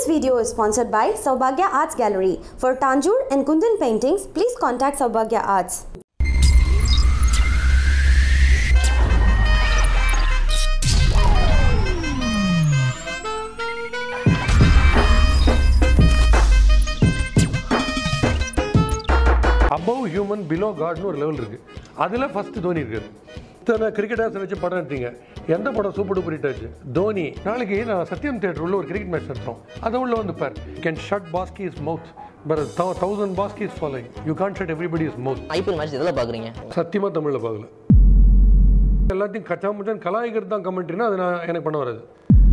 This video is sponsored by Saubhagya Arts Gallery. For Tanjore and Kundan paintings, please contact Saubhagya Arts. Above human below காட்னு ஒரு level இருக்கு அதில் first Dhoni இருக்காரு இத்தனை cricketers வச்சு படம் எடுத்தீங்க எந்த படம் சூப்பர் டூப்பர் ஹிட் ஆச்சு தோனி நாளைக்கு நான் சத்யம் தேட்டர் உள்ள ஒரு கிரிக்கெட் மேட்ச் நடத்துறோம் அதை உள்ள வந்து பார் can shut Baski is mouth but thousand Baski is following you can't shut everybody is mouth IPL match எதில் பார்க்குறீங்க சத்தியமாக தமிழில் பார்க்கல எல்லாத்தையும் கச்சா முச்சான் கலாய்க்கிறது தான் கமெண்ட்ரினா அது நான் எனக்கு பண்ண வராது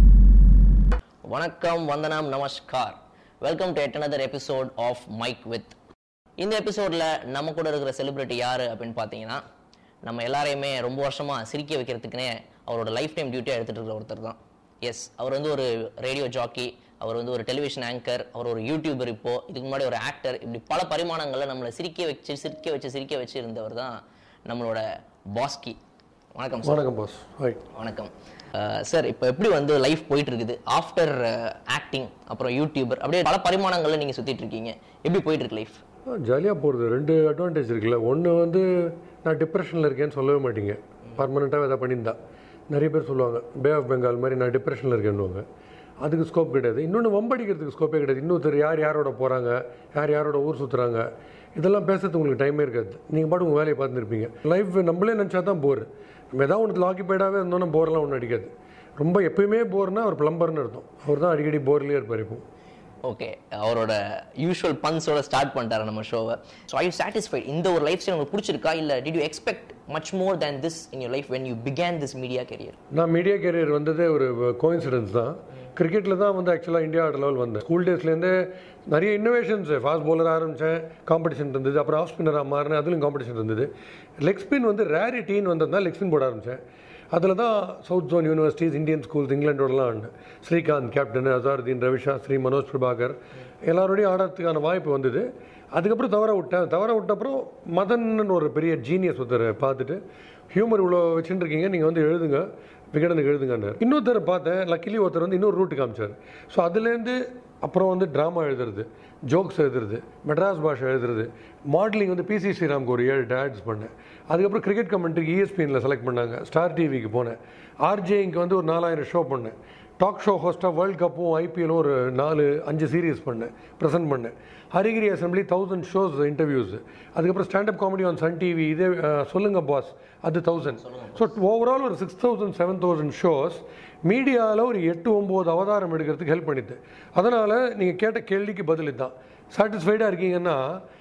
வணக்கம் வந்தனம் நமஸ்கார் welcome to yet another episode of mic with இந்த எபிசோடில் நம்ம கூட இருக்கிற செலிபிரிட்டி யார் அப்படின்னு பார்த்தீங்கன்னா நம்ம எல்லாரையுமே ரொம்ப வருஷமாக சிரிக்க வைக்கிறதுக்குனே அவரோட லைஃப் டைம் டியூட்டியாக எடுத்துகிட்டு இருக்கிற ஒருத்தர் தான் எஸ் அவர் வந்து ஒரு ரேடியோ ஜாக்கி அவர் வந்து ஒரு டெலிவிஷன் ஆங்கர் அவர் ஒரு யூடியூபர் இப்போ இதுக்கு முன்னாடி ஒரு ஆக்டர் இப்படி பல பரிமாணங்களில் நம்மளை சிரிக்க வச்சு சிரிக்க வச்சு சிரிக்க வச்சு இருந்தவர் தான் நம்மளோட பாஸ்கி வணக்கம் சார் வணக்கம் பாஸ் ரைட் வணக்கம் சார் இப்போ எப்படி வந்து லைஃப் போயிட்டு இருக்குது ஆஃப்டர் ஆக்டிங் அப்புறம் யூடியூபர் அப்படியே பல பரிமாணங்கள்ல நீங்க சுத்திட்டு இருக்கீங்க எப்படி போயிட்டு இருக்கு லைஃப் ஜாலியாக போகிறது ரெண்டு அட்வான்டேஜ் இருக்குல்ல ஒன்று வந்து நான் டிப்ரெஷனில் இருக்கேன்னு சொல்லவே மாட்டீங்க பர்மனெண்ட்டாக எதாவது பண்ணியிருந்தா நிறைய பேர் சொல்லுவாங்க பே ஆஃப் பெங்கால் மாதிரி நான் டிப்ரெஷனில் இருக்கேன்னுவாங்க அதுக்கு ஸ்கோப் கிடையாது இன்னொன்று வம்படிக்கிறதுக்கு ஸ்கோப்பே கிடையாது இன்னொருத்தர் யார் யாரோட போகிறாங்க யார் யாரோட ஊர் சுற்றுறாங்க இதெல்லாம் பேசுறதுக்கு உங்களுக்கு டைமே இருக்காது நீங்கள் பாட்டு உங்கள் வேலையை பார்த்துருப்பீங்க லைஃப் நம்மளே நினச்சா தான் போர் நம்ம ஏதாவது ஒன்று ஆக்கிபைடாகவே இருந்தோன்னா போர்லாம் ஒன்றும் அடிக்காது ரொம்ப எப்பயுமே போர்னா அவர் பிளம்பர்னு அர்த்தம் அவர் தான் அடிக்கடி போர்லேயே இருப்பார் இப்போ ஓகே அவரோட யூஷுவல் பன்ஸோட ஸ்டார்ட் பண்ணிட்டாரு நம்ம ஷோவை ஸோ ஐ யூ சாட்டிஸ்ஃபைட் இந்த ஒரு லைஃப் ஸ்டைல் உங்களுக்கு பிடிச்சிருக்கா இல்லை did you expect much more than this in your life when you became this media career நான் மீடியா கேரியர் வந்ததே ஒரு கோயின்சிடன்ஸ் தான் கிரிக்கெட்டில் தான் வந்து ஆக்சுவலாக இந்தியா ஆட லெவல் வந்தேன் ஸ்கூல் டேஸ்லேருந்தே நிறைய இன்னோவேஷன்ஸ் ஃபாஸ்ட் bowler ஆரம்பித்தேன் காம்படிஷன் இருந்தது அப்புறம் ஆஃப் ஸ்பின்னராக மாறினேன் அதுலேயும் காம்படிஷன் இருந்தது லெக் ஸ்பின் வந்து ரேரிட்டின்னு வந்ததுனால லெக் ஸ்பின் போட ஆரம்பித்தேன் அதில் தான் south zone universities Indian schools இங்கிலாண்டோடலாம் ஆடினேன் ஸ்ரீகாந்த் கேப்டன் அசாருதீன் ரவிஷாஸ்திரி மனோஜ் பிரபாகர் எல்லாரோடையும் ஆடுறதுக்கான வாய்ப்பு வந்தது அதுக்கப்புறம் தவற விட்டேன் தவற விட்ட அப்புறம் மதன்னு ஒரு பெரிய ஜீனியஸ் ஒருத்தரை பார்த்துட்டு ஹியூமர் இவ்வளோ வச்சுட்டு இருக்கீங்க நீங்கள் வந்து எழுதுங்க விகடனுக்கு எழுதுங்கன்னார் இன்னொருத்தரை பார்த்தேன் லக்கிலி ஒருத்தர் வந்து இன்னொரு ரூட்டு காமிச்சார் ஸோ அதுலேருந்து அப்புறம் வந்து ட்ராமா எழுதுறது ஜோக்ஸ் எழுதுறது மெட்ராஸ் பாஷை எழுதுறது மாடலிங் வந்து பிசி ஸ்ரீராம்க்கு ஒரு ஏழு டேட்ஸ் பண்ணேன் அதுக்கப்புறம் கிரிக்கெட் கமெண்ட்ரிக்கு இஎஸ்பிஎனில் செலக்ட் பண்ணாங்க ஸ்டார் டிவிக்கு போனேன் ஆர்ஜேங்க வந்து ஒரு நாலாயிரம் ஷோ பண்ணேன் டாக் ஷோ ஹோஸ்ட்டாக வேர்ல்ட் கப்பும் ஐபிஎல்லும் ஒரு நாலு அஞ்சு சீரியஸ் பண்ணேன் ப்ரெசென்ட் பண்ணேன் Harigiri assembly thousand shows interviews அதுக்கப்புறம் standup comedy on Sun TV இதே அஹ், சொல்லுங்க பாஸ் அது தௌசண்ட் ஸோ ஓவரால் ஒரு six thousand seven thousand shows மீடியாவில் ஒரு எட்டு ஒம்பது அவதாரம் எடுக்கிறதுக்கு ஹெல்ப் பண்ணிது அதனால் நீங்கள் கேட்ட கேள்விக்கு பதில் இதுதான் சாட்டிஸ்ஃபைடாக இருக்கீங்கன்னா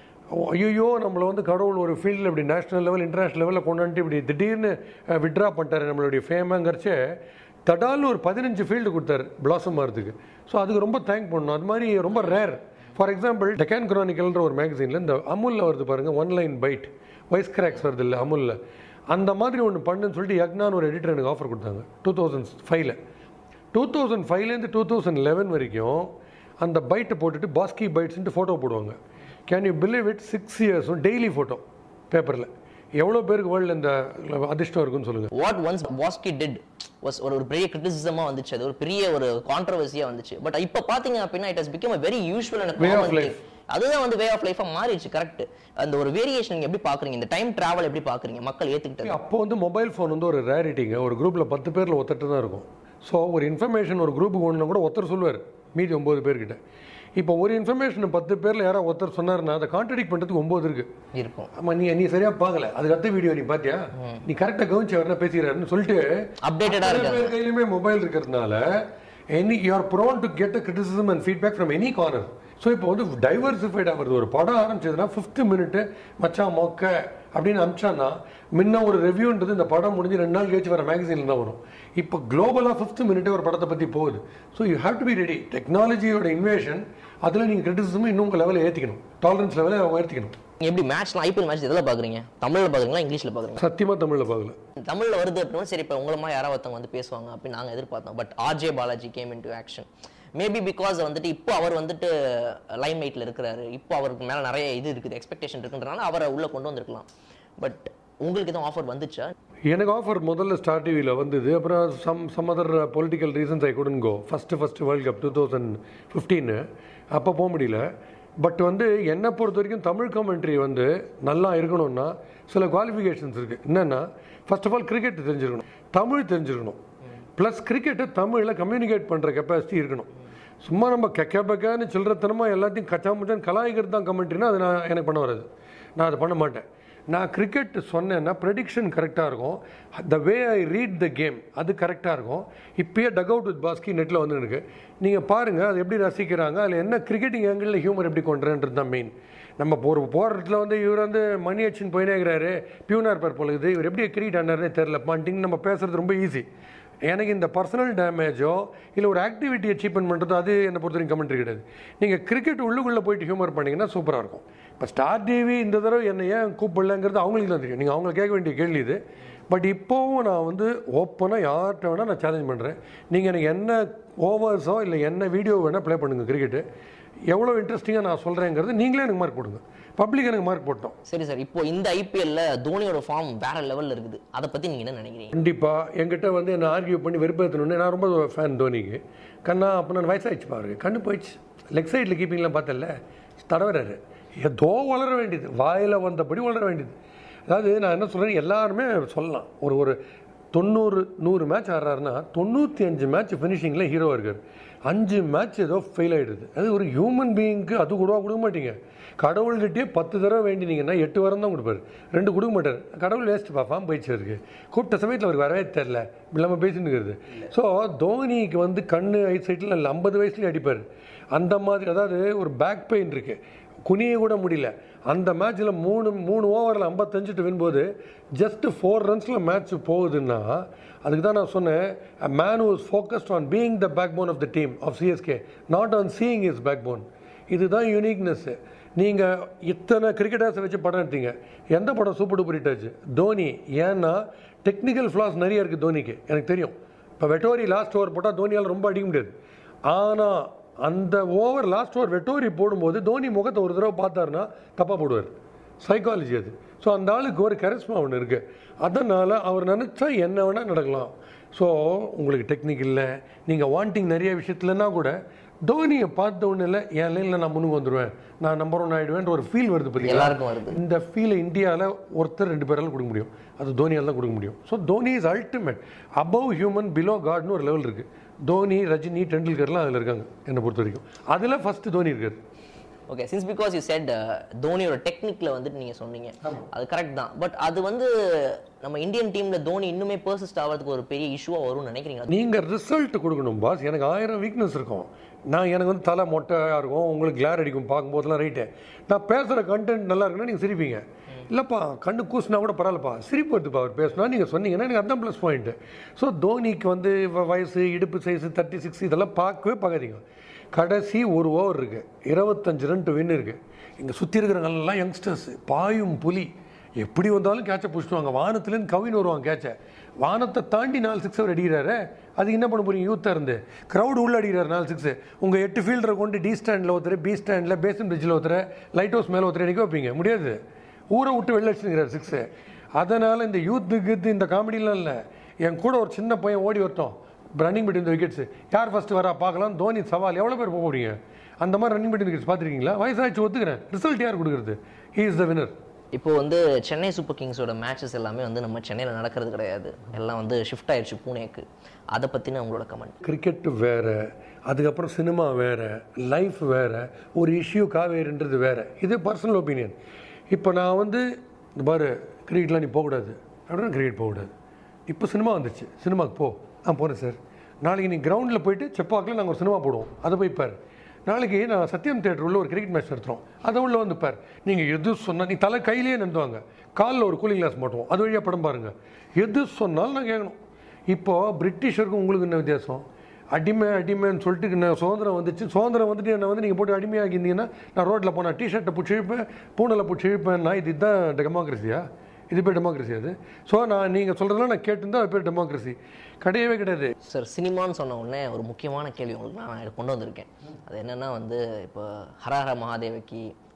ஐயோ நம்மளை வந்து கடவுள் ஒரு ஃபீல்டில் இப்படி நேஷனல் லெவல் இன்டர்நேஷனல் லெவலில் கொண்டு வந்துட்டு இப்படி திடீர்னு விட்ரா பண்ணிட்டாரு நம்மளுடைய ஃபேமங்கிறச்சே தடால்னு ஒரு பதினஞ்சு ஃபீல்டு கொடுத்தாரு பிளாசம் ஆகிறதுக்கு ஸோ அதுக்கு ரொம்ப தேங்க் பண்ணணும் அது மாதிரி ரொம்ப ரேர் ஃபார் எக்ஸாம்பிள் டெக்கான் குரானிக்கல்ன்ற ஒரு மேகசினில் இந்த அமுலில் வருது பாருங்கள் one line bite wisecracks வருது இல்லை அமுலில் அந்த மாதிரி ஒன்று பண்ணுன்னு சொல்லிட்டு யக்னான்னு ஒரு எடிட்டர் எனக்கு ஆஃபர் கொடுத்தாங்க டூ தௌசண்ட் ஃபைவ்ல டூ தௌசண்ட் ஃபைவ்லேருந்து டூ தௌசண்ட் லெவன் வரைக்கும் அந்த பைட்டை போட்டுட்டு பாஸ்கி பைட்ஸ்ன்ட்டு ஃபோட்டோ போடுவாங்க can you believe it six இயர்ஸும் டெய்லி ஃபோட்டோ பேப்பரில் எவ்வளோ பேருக்கு வேர்ல்டு இந்த அதிர்ஷ்டம் இருக்குன்னு சொல்லுங்கள் what once Baski did was ஒரு ஒரு பெரிய கிரிட்டிசிசமாக வந்துச்சு அது ஒரு பெரிய ஒரு கான்ட்ரவர்சியாக வந்துச்சு பட் இப்போ பார்த்தீங்க அப்படின்னா it has become a very usual and Way of common life. அதுதான் வந்து வே ஆஃப் லைஃபாக மாறிடுச்சு கரெக்ட் அந்த ஒரு வேரியேஷன் நீங்க எப்படி பார்க்குறீங்க இந்த டைம் டிராவல் எப்படி பார்க்குறீங்க மக்கள் ஏற்றுக்கிட்டது அப்போ வந்து மொபைல் ஃபோன் வந்து ஒரு ரேரிட்டிங்க ஒரு குரூப்பில் பத்து பேரில் ஒருத்தர் தான் இருக்கும் ஸோ ஒரு இன்ஃபர்மேஷன் ஒரு குரூப்புக்கு ஒன்று கூட ஒருத்தர் சொல்லுவார் மீதி ஒம்பது பேர்கிட்ட இப்போ ஒரு இன்ஃபர்மேஷன் பத்து பேரில் யாராவது ஒருத்தர் சொன்னாருன்னா அதை கான்ட்ரடிக் பண்ணுறதுக்கு ஒம்பது இருக்குது இருக்கும் ஆமா நீ நீ சரியா பார்க்கல அதுக்கு அடுத்த வீடியோ நீ பாத்தியா நீ கரெக்டா கவனிச்சு வரனா பேசிக்கிறாருன்னு சொல்லிட்டு Updated ஆ அத்தனை இருக்காங்க. பேர் கையிலுமே மொபைல் இருக்கிறதுனால any you are prone to get a criticism and feedback from any corner so இப்போ வந்து டைவர்சிஃபைட் ஆகுறது ஒரு படம் ஆரம்பிச்சதுன்னா ஃபிஃப்த் மினிட் மச்சான் மொக்க அப்படின்னு அமிச்சான்னா முன்ன ஒரு ரிவ்யூன்றது இந்த படம் முடிஞ்சு ரெண்டு நாள் கழிச்சு வர மேகசினில் தான் வரும் இப்போ குளோபலாக ஃபிஃப்த் மினிட்டே ஒரு படத்தை பற்றி போகுது so you have to be ready டெக்னாலஜியோட இன்வேஷன் அதில் நீங்கள் கிரிட்டிசிசமும் இன்னும் உங்கள் லெவலில் ஏற்றிக்கணும் டாலரன்ஸ் லெவலை உயர்த்திக்கணும் நீங்க எப்படி மேட்ச்லாம் ஐபிஎல் மேட்ச் எதில் பார்க்குறீங்க தமிழ்ல பார்க்குறீங்களா இங்கிலீஷ்ல பார்க்குறீங்க சத்தியமாக தமிழில் பார்க்கல தமிழ்ல வருது அப்படின்னா சரி இப்போ உங்களமா யாராவது ஒருத்தவங்க வந்து பேசுவாங்க அப்படின்னு நாங்க எதிர்பார்த்தோம் but RJ Balaji came in to action maybe because வந்துட்டு இப்போ அவர் வந்துட்டு லைம் லைட்ல இருக்கிறாரு இப்போ அவருக்கு மேல நிறைய இது இருக்குது எக்ஸ்பெக்டேஷன் இருக்குன்றனால அவரை உள்ள கொண்டு வந்திருக்கலாம் பட் உங்களுக்கு எதுவும் ஆஃபர் வந்துச்சா எனக்கு ஆஃபர் முதல்ல ஸ்டார் டிவியில் வந்தது அப்புறம் some some other political reasons I couldn't go first first world cup two thousand fifteen அப்போ போக முடியல பட் வந்து என்னை பொறுத்த வரைக்கும் தமிழ் கமெண்ட்ரி வந்து நல்லா இருக்கணும்னா சில குவாலிஃபிகேஷன்ஸ் இருக்குது என்னென்னா ஃபர்ஸ்ட் ஆஃப் ஆல் கிரிக்கெட் தெரிஞ்சிருக்கணும் தமிழ் தெரிஞ்சிருக்கணும் ப்ளஸ் கிரிக்கெட்டை தமிழில் கம்யூனிகேட் பண்ணுற கெப்பாசிட்டி இருக்கணும் சும்மா நம்ம கெக்க பெக்கான்னு சில்லறத்தனமாக எல்லாத்தையும் கச்சா முச்சான்னு கலாய்க்கிறது தான் கமெண்ட்ரினா அது நான் எனக்கு பண்ண வராது நான் அதை பண்ண மாட்டேன் நான் கிரிக்கெட் சொன்னேன்னா ப்ரெடிக்ஷன் கரெக்டாக இருக்கும் த வே ஐ ரீட் த கேம் அது கரெக்டாக இருக்கும் இப்பயே டக் அவுட் வித் பாஸ்கி நெட்டில் வந்து இருக்கு நீங்கள் பாருங்கள் அது எப்படி ரசிக்கிறாங்க அதில் என்ன கிரிக்கெட்டிங் ஆங்கிளில் ஹியூமர் எப்படி கொண்டுறேன்றது தான் மெயின் நம்ம ஒரு போகிறதுல வந்து இவர் வந்து மணி அச்சின் போயினே இருக்கிறாரு பியூனாக இருப்பார் போல இது இவர் எப்படி கிரிக்கெட் ஆனார்னே தெரில பாண்டிங் நம்ம பேசுறது ரொம்ப ஈஸி எனக்கு இந்த பர்சனல் டேமேஜோ இல்லை ஒரு ஆக்டிவிட்டி அச்சீவ்மெண்ட் பண்ணுறதோ அது என்னை பொறுத்த வரைக்கும் கமெண்ட்ரி கிடையாது நீங்கள் கிரிக்கெட் உள்ளுக்குள்ளே போயிட்டு ஹியூமர் பண்ணிங்கன்னா சூப்பராக இருக்கும் இப்போ ஸ்டார் டிவி இந்த தடவை என்னை ஏன் கூப்பிடலங்கிறது அவங்களுக்கு தான் தெரியும் நீங்கள் அவங்களை கேட்க வேண்டிய கேள்வி இது பட் இப்போவும் நான் வந்து ஓப்பனாக யார்கிட்ட வேணால் நான் சேலஞ்ச் பண்ணுறேன் நீங்கள் எனக்கு என்ன ஓவர்ஸோ இல்லை என்ன வீடியோ வேணால் ப்ளே பண்ணுங்கள் கிரிக்கெட்டு எவ்வளோ இன்ட்ரெஸ்டிங்காக நான் சொல்கிறேங்கிறது நீங்களே எனக்கு மார்க் போடுங்க பப்ளிக் எனக்கு மார்க் போட்டோம் சரி சார் இப்போ இந்த ஐபிஎல்ல தோனியோட ஃபார்ம் வேற லெவல்ல இருக்குது அதை பத்தி நீங்க என்ன நினைக்கிறீங்க கண்டிப்பாக என்கிட்ட வந்து என்ன ஆர்கியூ பண்ணி வெறுப்பேற்றணுன்னு நான் ரொம்ப ஃபேன் தோனிக்கு கண்ணா அப்போ நான் வயசாகிடுச்சு பாருங்க கண்ணு போயிடுச்சு லெக் சைடில் கீப்பிங்லாம் பார்த்தல தடவறாரு ஏதோ வளர வேண்டியது வாயில் வந்தபடி வளர வேண்டியது அதாவது நான் என்ன சொல்கிறேன் எல்லாருமே சொல்லலாம் ஒரு ஒரு தொண்ணூறு நூறு மேட்ச் ஆடுறாருன்னா தொண்ணூற்றி அஞ்சு மேட்ச் ஃபினிஷிங்கில் ஹீரோ இருக்கார் அஞ்சு மேட்ச் ஏதோ ஃபெயில் ஆகிடுது அது ஒரு ஹியூமன் பீயிங்க்கு அது கூட கொடுக்க மாட்டீங்க கடவுள்கிட்டயே பத்து தடவை வேண்டினீங்கன்னா எட்டு வாரம் தான் கொடுப்பாரு ரெண்டு கொடுக்க மாட்டார் கடவுள் வேஸ்ட் பாஃபாம் போயிடுச்சு இருக்கு கூப்பிட்ட சமயத்தில் அவருக்கு வரவே தெரில இல்லாமல் பேசிட்டு இருக்கிறது ஸோ தோனிக்கு வந்து கண்ணு ஐ சைட்டில் இல்லை ஐம்பது வயசுலேயே அடிப்பார் அந்த மாதிரி அதாவது ஒரு பேக் பெயின் இருக்கு குனிய கூட முடியல அந்த மேட்ச்சில் மூணு மூணு ஓவரில் ஐம்பத்தஞ்சுட்டு வின்போது ஜஸ்ட் ஃபோர் ரன்ஸில் மேட்ச் போகுதுன்னா அதுக்கு தான் நான் சொன்னேன் man was focused on being the backbone of the team of CSK not on seeing is backbone இதுதான் யூனிக்னஸ்ஸு நீங்கள் இத்தனை கிரிக்கெட்டர்ஸை வச்சு படம் எடுத்தீங்க எந்த படம் சூப்பர் டூப்பர் ஹிட் ஆச்சு தோனி ஏன்னா டெக்னிக்கல் ஃப்ளாஸ் நிறைய இருக்குது தோனிக்கு எனக்கு தெரியும் இப்போ வெட்டோரி லாஸ்ட் ஓவர் போட்டால் தோனியால் ரொம்ப அடிக்க முடியாது ஆனால் அந்த ஓவர் லாஸ்ட் ஓவர் வெட்டோரி போடும்போது தோனி முகத்தை ஒரு தடவை பார்த்தாருன்னா தப்பாக போடுவார் சைக்காலஜி அது ஸோ அந்த ஆளுக்கு ஒரு கரிஸ்மா ஒன்று இருக்குது அதனால் அவர் நினச்சா என்ன வேணால் நடக்கலாம் ஸோ உங்களுக்கு டெக்னிக் இல்லை நீங்கள் வாண்டிங் நிறைய விஷயத்துலனா கூட தோனியை பார்த்த உடனே இல்லை என் லைனில் நான் முன்னுக்கு வந்துடுவேன் நான் நம்பர் ஒன் ஆகிடுவேன்ற ஒரு ஃபீல் வருது பார்த்தீங்களா எல்லாருக்கும் வருது இந்த ஃபீலை இந்தியாவில் ஒருத்தர் ரெண்டு பேரால கொடுக்க முடியும் அது தோனியால் தான் கொடுக்க முடியும் so Dhoni is ultimate above human below காட்னு ஒரு லெவல் இருக்குது தோனி ரஜினி டெண்டுல்கர்லாம் அதில் இருக்காங்க என்னை பொறுத்த வரைக்கும் அதில் ஃபஸ்ட்டு தோனி இருக்காரு okay since because you said தோனியோட டெக்னிக்ல வந்துட்டு நீங்க சொன்னீங்க அது கரெக்ட் தான் பட் அது வந்து நம்ம இந்தியன் டீம்ல தோனி இன்னுமே பர்சிஸ்ட் ஆகிறதுக்கு ஒரு பெரிய இஷ்யூவா வரும்னு நினைக்கிறீங்க நீங்கள் ரிசல்ட் கொடுக்கணும் பாஸ் எனக்கு ஆயிரம் வீக்னஸ் இருக்கும் நான் எனக்கு வந்து தலை மொட்டையாக இருக்கும் உங்களுக்கு கிளார் அடிக்கும் பார்க்கும்போதெல்லாம் ரைட்டு நான் பேசுகிற கண்டென்ட் நல்லா இருக்குன்னா நீங்கள் சிரிப்பீங்க இல்லைப்பா கண்ணு கூசினா கூட பரவாயில்லப்பா சிரிப்பு வருதுப்பா அவர் பேசினா நீங்கள் சொன்னீங்கன்னா எனக்கு அதான் ப்ளஸ் பாயிண்ட்டு ஸோ தோனிக்கு வந்து வ- வயசு இடுப்பு சைஸு தேர்ட்டி சிக்ஸ் இதெல்லாம் பார்க்கவே பார்க்காதீங்க கடைசி ஒரு ஓவர் இருக்குது இருபத்தஞ்சு ரன் வின் இருக்குது இங்கே சுற்றி இருக்கிறவங்கெல்லாம் யங்ஸ்டர்ஸ் பாயும் புலி எப்படி வந்தாலும் கேட்சை பிடிச்சிடுவாங்க வானத்துலேருந்து கவின் வருவாங்க கேட்சை வானத்தை தாண்டி நாலு சிக்ஸ் அவர் அடிக்கிறாரு அதுக்கு என்ன பண்ண போறீங்க யூத்தாக இருந்து க்ரௌடு உள்ள அடிக்கிறார் நாலு சிக்ஸ் உங்கள் எட்டு ஃபீல்டரை கொண்டு டி ஸ்டாண்டில் ஒருத்தர் பி ஸ்டாண்டில் பேசன் பிரிட்ஜில் ஒருத்தர் லைட் ஹவுஸ் மேலே ஒருத்தர் அடிக்க வைப்பீங்க முடியாது ஊரை விட்டு வெளில அடிச்சுங்கிறார் சிக்ஸு அதனால் இந்த யூத்து கீத்து இந்த காமெடிலாம் இல்லை என் கூட ஒரு சின்ன பையன் ஓடி வரட்டும் ரன்னிங் பிட்வீன் இந்த விக்கெட்ஸ் யார் ஃபர்ஸ்ட் வரா பார்க்கலாம் தோனி சவால் எவ்வளோ பேர் போக போறீங்க அந்த மாதிரி ரன்னிங் பிட்வீன் விக்கெட்ஸ் பார்த்துருக்கீங்களா வயசாச்சு ஒத்துக்கிறேன் ரிசல்ட் யார் கொடுக்குறது ஹீ இஸ் த வினர் இப்போ வந்து சென்னை சூப்பர் கிங்ஸோட மேட்சஸ் எல்லாமே வந்து நம்ம சென்னையில் நடக்கிறது கிடையாது எல்லாம் வந்து ஷிஃப்ட் ஆயிடுச்சு பூனேக்கு அதை பற்றின உங்களோட கமெண்ட் கிரிக்கெட் வேற அதுக்கப்புறம் சினிமா வேற லைஃப் வேற ஒரு இஷ்யூ காவேரின்றது வேற இது பர்சனல் ஒப்பீனியன் இப்போ நான் வந்து இந்த பாரு கிரிக்கெட்லாம் நீ போகக்கூடாது அப்படின்னா கிரிக்கெட் போகக்கூடாது இப்போ சினிமா வந்துச்சு சினிமாக்கு போ ஆ போகிறேன் சார் நாளைக்கு நீ கிரவுண்டில் போயிட்டு செப்பாக்கில் நாங்கள் ஒரு சினிமா போடுவோம் அதை போய் பாரு நாளைக்கு நான் சத்யம் தேட்டர் உள்ள ஒரு கிரிக்கெட் மேட்ச் நடத்துகிறோம் அதை உள்ள வந்து பார் நீங்கள் எது சொன்னால் நீ தலை கையிலேயே நிறுத்துவாங்க காலில் ஒரு கூலிங் கிளாஸ் மாட்டுவோம் அது வழியாக படம் பாருங்கள் எது சொன்னாலும் நான் கேட்கணும் இப்போ பிரிட்டிஷருக்கும் உங்களுக்கு என்ன வித்தியாசம் அடிமை அடிமைன்னு சொல்லிட்டு நான் சுதந்திரம் வந்துச்சு சுதந்திரம் வந்துட்டு என்னை வந்து நீங்கள் போட்டு அடிமையாகி இருந்தீங்கன்னா நான் ரோட்டில் போனால் டிஷர்ட்டை பிடிச்சி இழுப்பேன் பூனலை பிடிச்சி இழுப்பேன்னா இது இதுதான் டெமோக்ரஸியா இது பேர் டெமோக்ரஸி அது ஸோ நான் நீங்கள் சொல்கிறதெல்லாம் நான் கேட்டிருந்தா அது பேர் டெமோக்ரஸி கிடையவே கிடையாது சார் சினிமான்னு சொன்ன உடனே ஒரு முக்கியமான கேள்வி உங்களுக்கு நான் கொண்டு வந்திருக்கேன் அது என்னன்னா வந்து இப்போ ஹரஹர மகாதேவகி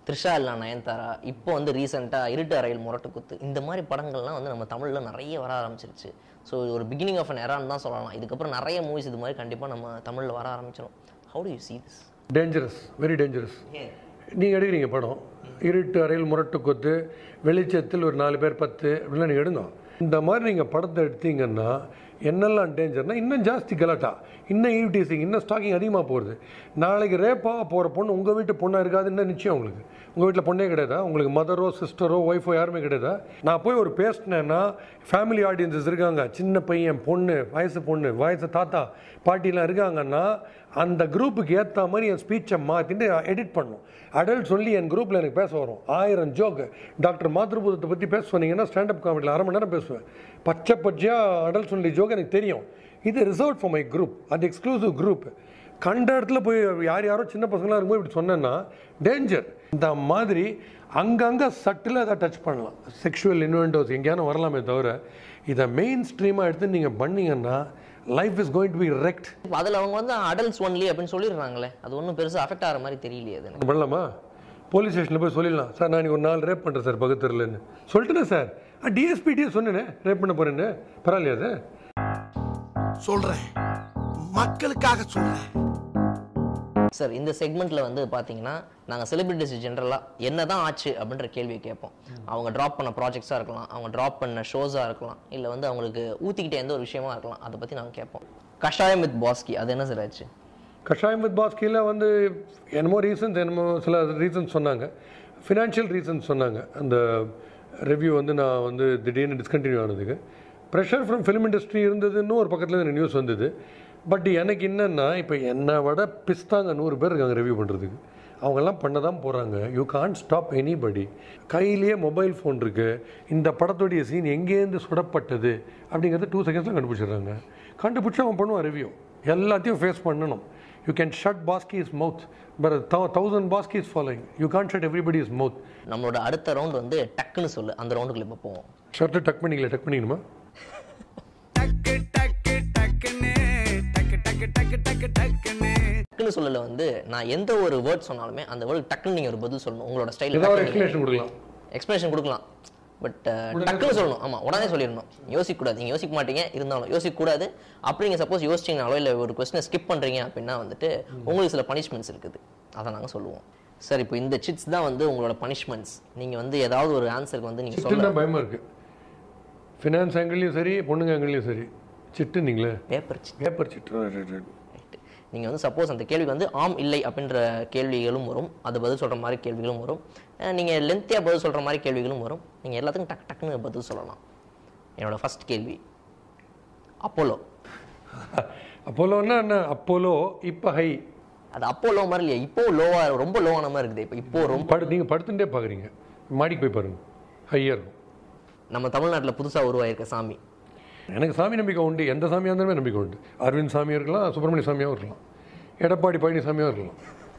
த்ரிஷா இல்லா நயன்தாரா இப்போ வந்து ரீசெண்டாக இருட்டு அறையில் முரட்டு குத்து இந்த மாதிரி படங்கள்லாம் வந்து நம்ம தமிழில் நிறைய வர ஆரம்பிச்சிருச்சு ஸோ இது ஒரு பிகினிங் ஆஃப் அன் எரான்னு தான் சொல்லலாம் இதுக்கப்புறம் நிறைய மூவிஸ் இது மாதிரி கண்டிப்பாக நம்ம தமிழில் வர ஆரம்பிச்சிடும் how do you see this dangerous very dangerous நீங்கள் எடுக்கிறீங்க படம் இருட்டு அறையில் முரட்டு கொத்து வெளிச்சத்தில் ஒரு நாலு பேர் பத்து அப்படிலாம் நீங்கள் எடுங்க இந்த மாதிரி நீங்கள் படத்தை எடுத்தீங்கன்னா என்னெல்லாம் டேஞ்சர்னா இன்னும் ஜாஸ்தி கலாட்டா இன்னும் ஈவ்டீசிங் இன்னும் ஸ்டாக்கிங் அதிகமாக போகிறது நாளைக்கு ரேப்பாக போகிற பொண்ணு உங்கள் வீட்டு பொண்ணாக இருக்காதுன்னு நிச்சயம் உங்களுக்கு உங்கள் வீட்டில் பொண்ணே கிடையாதா உங்களுக்கு மதரோ சிஸ்டரோ ஒய்ஃபோ யாருமே கிடையாதா நான் போய் ஒரு பேசினேன்னா ஃபேமிலி ஆடியன்சஸ் இருக்காங்க சின்ன பையன் பொண்ணு வயசு பொண்ணு வயசு தாத்தா பாட்டிலாம் இருக்காங்கன்னா அந்த குரூப்புக்கு ஏற்ற மாதிரி என் ஸ்பீச்சை மாற்றிட்டு எடிட் பண்ணும் அடல்ட் சொல்லி என் குரூப்பில் எனக்கு பேச வரும் ஆயிரம் ஜோக்கு டாக்டர் மாத்ருபூதத்தை பற்றி பேச சொன்னீங்கன்னா ஸ்டாண்டப் காமெடியில் அரை மணி நேரம் பேசுவேன் பச்சை பச்சையாக அடல்ட் சொல்லி ஜோக் எனக்கு தெரியும் இது ரிசர்வ் ஃபார் மை குரூப் அது எக்ஸ்க்ளூசிவ் குரூப் கண்ட இடத்துல போய் யார் யாரோ சின்ன பசங்களாக இருக்கும்போது இப்படி சொன்னேன்னா டேஞ்சர் இந்த மாதிரி அங்கங்கே சட்டில் அதை டச் பண்ணலாம் செக்ஷுவல் இன்வென்டோஸ் எங்கேயானு வரலாமே தவிர இதை மெயின் ஸ்ட்ரீமாக எடுத்து நீங்கள் பண்ணீங்கன்னா life is going to be wrecked இப்போ அதில் அவங்க வந்து அடல்ட்ஸ் ஒன்லி அப்படின்னு சொல்லிடுறாங்களே அது ஒன்றும் பெருசாக அஃபெக்ட் ஆகிற மாதிரி தெரியலையே அது எனக்கு. பண்ணலாமா போலீஸ் ஸ்டேஷனில் போய் சொல்லிடலாம் சார் நான் இன்னைக்கு ஒரு நாள் ரேப் பண்ணுறேன் சார் பக்கத்துலன்னு சொல்லிட்டேனே சார் டிஎஸ்பிடியே சொன்னேனே ரேப் பண்ண போகிறேன்னு பரவாயில்லையா அது சொல்றேன் மக்களுக்காக சொல்றேன் சார் இந்த செக்மெண்ட்ல வந்து பாத்தீங்கன்னா நாங்கள் செலிபிரிட்டிஸ் ஜென்ரலாக என்ன தான் ஆச்சு அப்படின்ற கேள்வியை கேட்போம் அவங்க ட்ராப் பண்ண ப்ராஜெக்ட்ஸாக இருக்கலாம் அவங்க ட்ராப் பண்ண ஷோஸாக இருக்கலாம் இல்லை வந்து அவங்களுக்கு ஊற்றிக்கிட்ட எந்த ஒரு விஷயமா இருக்கலாம் அதை பற்றி நாங்கள் கேட்போம் கஷாயம் வித் பாஸ்கி அது என்ன சார் ஆச்சு கஷாயம் வித் பாஸ்கியில் வந்து என்னமோ ரீசன்ஸ் என்னமோ சில ரீசன்ஸ் சொன்னாங்க ஃபினான்ஷியல் ரீசன்ஸ் சொன்னாங்க அந்த ரிவ்யூ வந்து நான் வந்து திடீர்னு டிஸ்கண்டினியூ ஆனதுக்கு ப்ரெஷர் ஃப்ரம் ஃபிலிம் இண்டஸ்ட்ரி இருந்ததுன்னு ஒரு பக்கத்தில் எனக்கு நியூஸ் வந்தது பட் எனக்கு என்னென்னா இப்போ என்னை விட பிஸ்தாங்க நூறு பேர் இருக்காங்க ரிவ்யூ பண்ணுறதுக்கு அவங்கெல்லாம் பண்ண தான் போகிறாங்க யூ கான் ஸ்டாப் எனிபடி கையிலேயே மொபைல் ஃபோன் இருக்குது இந்த படத்துடைய சீன் எங்கேருந்து சுடப்பட்டது அப்படிங்கிறத டூ செகண்ட்ஸில் கண்டுபிடிச்சிடுறாங்க கண்டுபிடிச்சி அவன் பண்ணுவான் ரிவ்யூ எல்லாத்தையும் ஃபேஸ் பண்ணணும் you can shut Baski's mouth but thousand Baski's following you can't shut everybody's mouth நம்மளோட அடுத்த ரவுண்ட் வந்து டக்குன்னு சொல்லு அந்த ரவுண்டுக்குள்ள இப்போ போவோம் ஷர்ட்டு டக் பண்ணிங்களே டக் பண்ணிக்கணுமா டக்கு டக்கு டக்குன்னு டக்கு டக்கு டக்கு டக்கு டக்குன்னு டக்குன்னு சொல்லல வந்து நான் எந்த ஒரு வேர்ட் சொன்னாலுமே அந்த வேர்டு டக்குன்னு நீங்கள் ஒரு பதில் சொல்லணும் உங்களோட ஏதாவது ஒரு ஸ்டைல் எக்ஸ்பிளேஷன் கொடுக்கலாம் எக்ஸ்பிளேஷன் கொடுக்கலாம் பட் டக்குன்னு சொல்லணும் ஆமா உடனே சொல்லிடணும் யோசிக்க கூடாது நீங்க யோசிக்க மாட்டீங்க இருந்தாலும் யோசிக்க கூடாது அப்படி நீங்க சப்போஸ் யோசிச்சீங்கனாலோ இல்ல ஒரு கொஸ்டினை ஸ்கிப் பண்றீங்க அப்படின்னா வந்துட்டு உங்களுக்கு சில பனிஷ்மெண்ட்ஸ் இருக்குது அதை நாங்க சொல்லுவோம் சார் இப்போ இந்த சிட்ஸ் தான் வந்து உங்களோட பனிஷ்மெண்ட்ஸ் நீங்க வந்து ஏதாவது ஒரு ஆன்சருக்கு வந்து நீங்க சொல்ல சிட்டுன்னா பயமாக இருக்குது ஃபினான்ஸ் ஆங்கிள்லையும் சரி பொண்ணுங்க ஆங்கிள்லையும் சரி சிட்டு நீங்களே paper chit paper chit right நீங்கள் வந்து சப்போஸ் அந்த கேள்விக்கு வந்து ஆம் இல்லை அப்படின்ற கேள்விகளும் வரும் அது பதில் சொல்கிற மாதிரி கேள்விகளும் வரும் நீங்கள் லென்த்தியாக பதில் சொல்கிற மாதிரி கேள்விகளும் வரும் நீங்கள் எல்லாத்துக்கும் டக் டக்குன்னு பதில் சொல்லலாம் என்னோட ஃபர்ஸ்ட் கேள்வி அப்போலோ அப்போலோன்னா என்ன அப்போலோ இப்போ ஹை அது அப்போ லோ மாதிரி இல்லையா இப்போ லோவாக ரொம்ப லோவான மாதிரி இருக்குது இப்போ இப்போ ரொம்ப படு நீங்கள் படுத்துட்டே பார்க்குறீங்க மாடிக்கு போய் பாருங்க ஹையாக இருக்கும் நம்ம தமிழ்நாட்டில் புதுசாக உருவாயிருக்க சாமி எனக்கு சாமி நம்பிக்கை உண்டு எந்த சாமியாக இருந்தாலுமே நம்பிக்கை உண்டு அரவிந்த் சாமியாக இருக்கலாம் சுப்பிரமணிய சாமியாகவும் இருக்கலாம் எடப்பாடி பழனிசாமியாகவும் இருக்கலாம்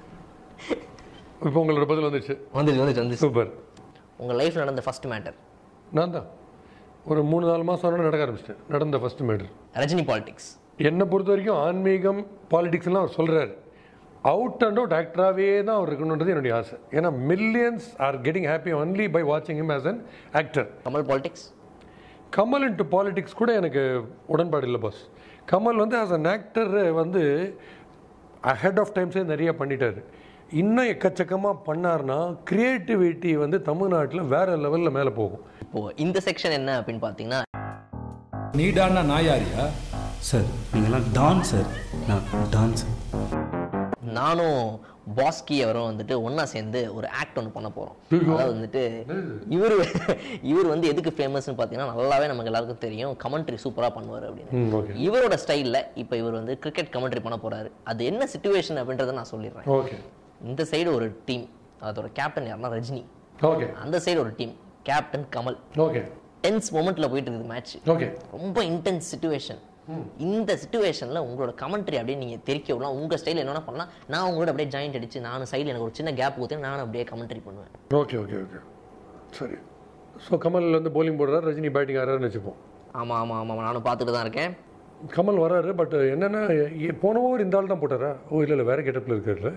இப்போ உங்களோட பதில் வந்துச்சு வந்துச்சு வந்துச்சு வந்துச்சு சூப்பர் உங்கள் லைஃப்பில் நடந்த ஃபர்ஸ்ட் மேட்டர் நான் தான் ஒரு மூணு நாலு மாதம் ஆனோட நடக்க ஆரம்பிச்சிட்டேன் நடந்த ஃபர்ஸ்ட் மேட்டர் ரஜினி பாலிடிக்ஸ் என்னை பொறுத்த வரைக்கும் ஆன்மீகம் பாலிடிக்ஸ்லாம் அவர் சொல்கிறாரு அவுட் அண்ட் அவுட் ஆக்டராகவே தான் அவர் இருக்கணுன்றது என்னுடைய ஆசை ஏன்னா millions are getting happy only by வாட்சிங் him as an actor Kamal politics Kamal into politics கூட எனக்கு உடன்பாடு இல்லை பாஸ் கமல் வந்து ஆஸ் அன் ஆக்டர் வந்து அஹெட் ஆஃப் டைம்ஸே நிறைய பண்ணிட்டாரு இன்னும் எக்கச்சக்கமாக பண்ணார்னா கிரியேட்டிவிட்டி வந்து தமிழ்நாட்டில் வேற லெவலில் மேலே போகும் இப்போது இந்த செக்ஷன் என்ன அப்படின்னு பார்த்தீங்கன்னா நீடான்னா நாயாரியா சார் நீங்கள்லாம் டான் சார் நான் டான் சார் நானும் பாஸ்கி அவரும் வந்துட்டு ஒண்ணா சேர்ந்து ஒரு ஆக்ட் ஒன்று பண்ண போறோம் அதாவது வந்துட்டு இவர் இவர் வந்து எதுக்கு ஃபேமஸ்னு பார்த்தீங்கன்னா நல்லாவே நமக்கு எல்லாருக்கும் தெரியும் கமெண்ட்ரி சூப்பரா பண்ணுவார் அப்படின்னு ம் ஓகே இவரோட ஸ்டைல்ல இப்போ இவர் வந்து கிரிக்கெட் கமெண்ட்ரி பண்ண போறாரு அது என்ன சுச்சுவேஷன் அப்படின்றத நான் சொல்லிடுறேன் ஓகே இந்த சைடு ஒரு டீம் அதோட கேப்டன் யாருன்னா ரஜினி ஓகே அந்த சைடு ஒரு team captain Kamal okay tense மொமெண்ட்ல போயிட்டு இருக்குது மேட்ச் ஓகே ரொம்ப இன்டென்ஸ் சுச்சுவேஷன் இந்த சுச்சுவேஷன்ல உங்களோட கமெண்ட்ரி அப்படியே நீங்க தெரிக்க விடலாம் உங்க ஸ்டைல் என்னென்ன பண்ணலாம் நான் உங்களோட அப்படியே ஜாயிண்ட் அடிச்சு நானும் சைடில் எனக்கு ஒரு சின்ன கேப் ஊற்றி நானும் அப்படியே கமெண்ட்ரி பண்ணுவேன் ஓகே ஓகே ஓகே சரி ஸோ கமல் வந்து bowling போடுறாரு ரஜினி பேட்டிங் ஆடுறாருன்னு வச்சுப்போம் ஆமா ஆமா ஆமா நானும் பார்த்துட்டு தான் இருக்கேன் கமல் வராரு பட் என்னென்னா போன ஓவர் இந்த ஆள் தான் போட்டாரா ஓ இல்லை இல்லை வேறு கெட்டப்பில் இருக்காரு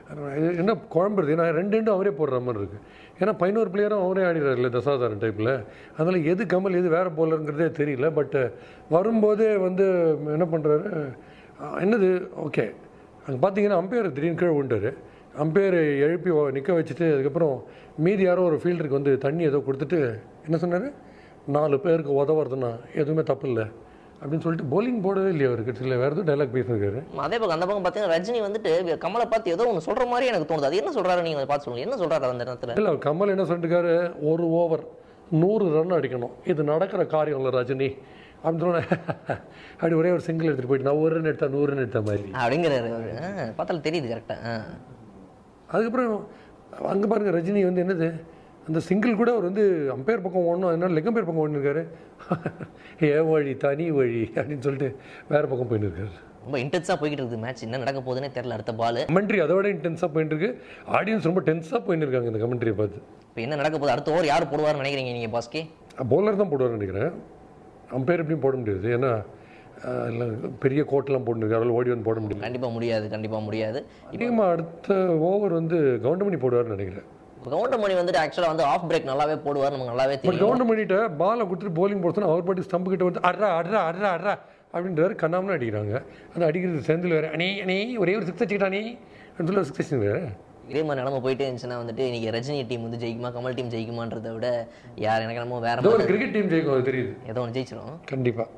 இது என்ன குழம்புறது நான் ரெண்டு ரெண்டும் அவரே போடுற மாதிரி இருக்குது ஏன்னா பதினோரு பிளேயரும் அவரே ஆடிடுறாருல்ல தசாதாரன் டைப்பில் அதனால் எது கமல் எது வேறு போலருங்கிறதே தெரியல பட் வரும்போதே வந்து என்ன பண்ணுறாரு என்னது ஓகே அங்கே பார்த்தீங்கன்னா அம்பையர் திடீர்னு கீழே விண்டாரு அம்பையரை எழுப்பி நிற்க வச்சுட்டு அதுக்கப்புறம் மீதி யாரோ ஒரு ஃபீல்டருக்கு வந்து தண்ணி ஏதோ கொடுத்துட்டு என்ன சொன்னார் நாலு பேருக்கு உதவுறதுன்னா எதுவுமே தப்பு இல்லை அப்படின்னு சொல்லிட்டு bowling போடவே இல்லையா அவர் கட்சியில் வேறு எதுவும் டைலாக் பேசியிருக்காரு அதே பக்கம் அந்த பக்கம் பார்த்தீங்கன்னா ரஜினி வந்துட்டு கமலை பார்த்து ஏதோ ஒன்று சொல்ற மாதிரி எனக்கு தோணுது அது என்ன சொல்றாரு நீங்க அதை பார்த்து சொல்லுங்க என்ன சொல்றாரு அந்த நேரத்தில் இல்லை அவர் கமல் என்ன சொல்லிட்டுருக்காரு ஒரு ஓவர் நூறு ரன் அடிக்கணும் இது நடக்கிற காரியம் இல்லை ரஜினி அப்படின்னு சொன்ன அப்படி ஒரே ஒரு சிங்கிள் எடுத்துகிட்டு போயிட்டு நான் ஒரு ரன் எடுத்தா நூறு ரன் எடுத்த மாதிரி அப்படிங்கிறாரு அவரு ஆ, பார்த்தாலும் தெரியுது கரெக்டாக அதுக்கப்புறம் அங்கே பாருங்க ரஜினி வந்து என்னது அந்த சிங்கிள் கூட அவர் வந்து அம்பையர் பக்கம் ஓடணும் அதனால லெக் அம்பையர் பக்கம் ஓடினிருக்காரு ஏ வழி தனி வழி அப்படின்னு சொல்லிட்டு வேறு பக்கம் போயின்னு இருக்காரு ரொம்ப இன்டென்ஸாக போய்கிட்டு இருக்குது மேட்ச் என்ன நடக்க போகுதுன்னே தெரியல அடுத்த பால் கமெண்ட்ரி அதை விட இன்டென்ஸாக போயிட்டு இருக்கு ஆடியன்ஸ் ரொம்ப டென்ஸாக போயின்னு இருக்காங்க இந்த கமெண்ட்ரியை பார்த்து இப்போ என்ன நடக்க போகுது அடுத்த ஓவர் யார் போடுவார்னு நினைக்கிறீங்க நீங்கள் பாஸ்கே பவுலர் தான் போடுவார்னு நினைக்கிறேன் அம்பையர் எப்படியும் போட முடியாது ஏன்னா அஹ், எல்லாம் பெரிய கோட்டெலாம் போட்டுருக்கு அவரால் ஓடி வந்து போட முடியல கண்டிப்பாக முடியாது கண்டிப்பாக முடியாது அதிகமாக அடுத்த ஓவர் வந்து கவுண்டமணி போடுவார்னு நினைக்கிறேன் கவுண்டமணி வந்துட்டு ஆக்சுவலாக வந்து ஆஃப் பிரேக் நல்லாவே போடுவார் நமக்கு நல்லாவே பட் தெரியும் கவுண்டமணிகிட்ட பாலை கொடுத்துட்டு போலிங் போடுறதுனா அவர் பாட்டி ஸ்டம்பு கிட்ட வந்து அட்ரா அட்ரா அட்ரா அட்ரா அப்படின்றாரு கண்ணாமனு அடிக்கிறாங்க அந்த அடிக்கிறது சேர்ந்து வேறு அணி அணி ஒரே ஒரு சிக்ஸ் அடிச்சிக்கிட்டானே அப்படின்னு சொல்லி சிக்ஸ் அடிச்சுங்கிறாரு இதே மாதிரி நிலம போயிட்டே இருந்துச்சுன்னா வந்துட்டு இன்னைக்கு ரஜினி டீம் வந்து ஜெயிக்குமா கமல் டீம் ஜெயிக்குமான்றதை விட யார் எனக்கு என்னமோ வேற ஏதோ ஒரு மாதிரி கிரிக்கெட் டீம் ஜெயிக்கும் அது தெரியுது ஏதோ ஒன்று ஜெயிச்சிடும் கண்டிப்பாக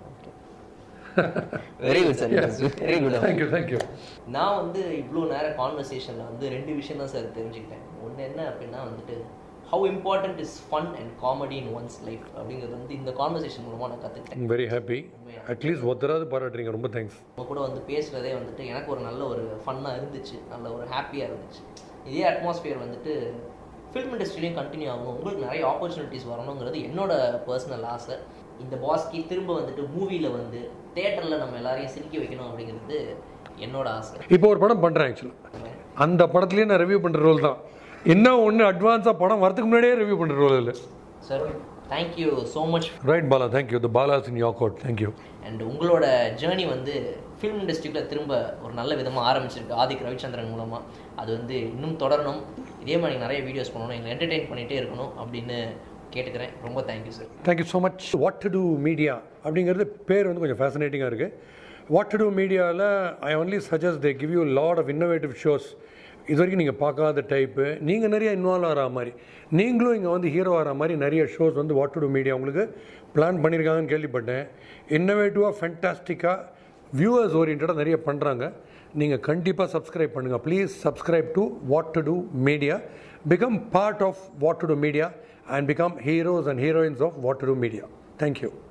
very good sir very good thank you thank you நான் வந்து இவ்வளோ நேரம் கான்வர்சேஷனில் வந்து ரெண்டு விஷயம் தான் சார் தெரிஞ்சுக்கிட்டேன் ஒன்று என்ன அப்படின்னா வந்துட்டு how important is fun and comedy in one's life அப்படிங்கிறது வந்து இந்த கான்வர்சேஷன் மூலமாக நான் கற்றுக்கிட்டேன் வெரி ஹாப்பி அட்லீஸ்ட் ஒருத்தராவது பாராட்டுறீங்க ரொம்ப தேங்க்ஸ் நம்ம கூட வந்து பேசுகிறதே வந்துட்டு எனக்கு ஒரு நல்ல ஒரு ஃபன்னாக இருந்துச்சு நல்ல ஒரு ஹாப்பியாக இருந்துச்சு இதே அட்மாஸ்பியர் வந்துட்டு ஃபில்ம் இண்டஸ்ட்ரிலையும் கண்டினியூ ஆகணும் உங்களுக்கு நிறைய ஆப்பர்ச்சுனிட்டிஸ் வரணுங்கிறது என்னோட பர்சனல் ஆசை இந்த பாஸ்கி திரும்ப வந்துட்டு மூவியில் வந்து தேட்டரில் நம்ம எல்லாரையும் சிரிக்க வைக்கணும் அப்படிங்கிறது என்னோட ஆசை இப்போ ஒரு படம் பண்ணுறேன் ஆக்சுவலாக அந்த படத்துலேயே நான் ரிவ்யூ பண்ணுற ரோல் தான் என்ன ஒன்று அட்வான்ஸாக படம் வரதுக்கு முன்னாடியே ரிவ்யூ பண்ணுற ரோல் இல்லை sir thank you so much right Bala thank you the ball's in your court thank you and உங்களோட ஜேர்னி வந்து ஃபிலிம் இண்டஸ்ட்ரிக்குள்ள திரும்ப ஒரு நல்ல விதமாக ஆரம்பிச்சிருக்கு ஆதிக் ரவிச்சந்திரன் மூலமாக அது வந்து இன்னும் தொடரணும் இதே மாதிரி நிறைய வீடியோஸ் பண்ணணும் எங்களை என்டர்டெயின் பண்ணிகிட்டே இருக்கணும் அப்படின்னு கேட்டுக்கிறேன் ரொம்ப thank you sir thank you so much what to do media அப்படிங்கிறது பேர் வந்து கொஞ்சம் ஃபேசினேட்டிங்காக இருக்குது வாட் டு டூ மீடியாவில் I only suggest they give you lot of innovative shows இது வரைக்கும் நீங்கள் பார்க்காத டைப்பு நீங்கள் நிறைய இன்வால்வ் ஆகிற மாதிரி நீங்களும் இங்கே வந்து ஹீரோ ஆகிற மாதிரி நிறைய ஷோஸ் வந்து வாட் டு டூ மீடியா உங்களுக்கு பிளான் பண்ணியிருக்காங்கன்னு கேள்விப்பட்டேன் இன்னோவேட்டிவாக ஃபென்டாஸ்டிக்காக வியூவர்ஸ் ஓரியன்டாக நிறைய பண்ணுறாங்க நீங்கள் கண்டிப்பாக சப்ஸ்கிரைப் பண்ணுங்கள் please subscribe to what to do media become part of what to do media and become heroes and heroines of what to do media thank you